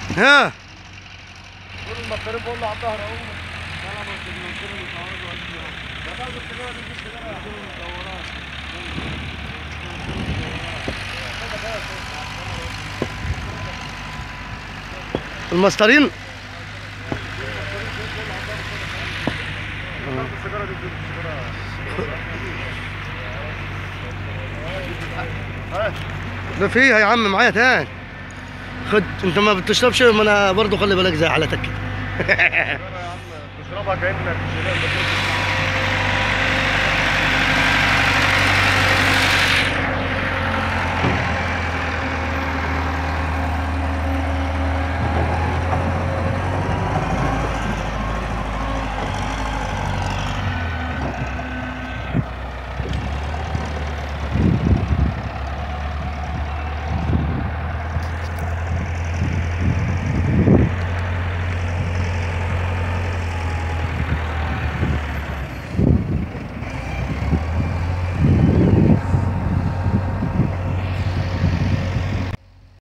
ها كل المصاريف كله على الظهر اهو انا بس المنصور اللي تعرض ده بقى السيجاره دي مش سيجاره مدورات المسطرين السيجاره دي السيجاره ده فيها يا عم معايا تاني خد انت ما بتشربش ما انا برضه خلي بالك زي حالتك كده يا عم تشربها كانك شربت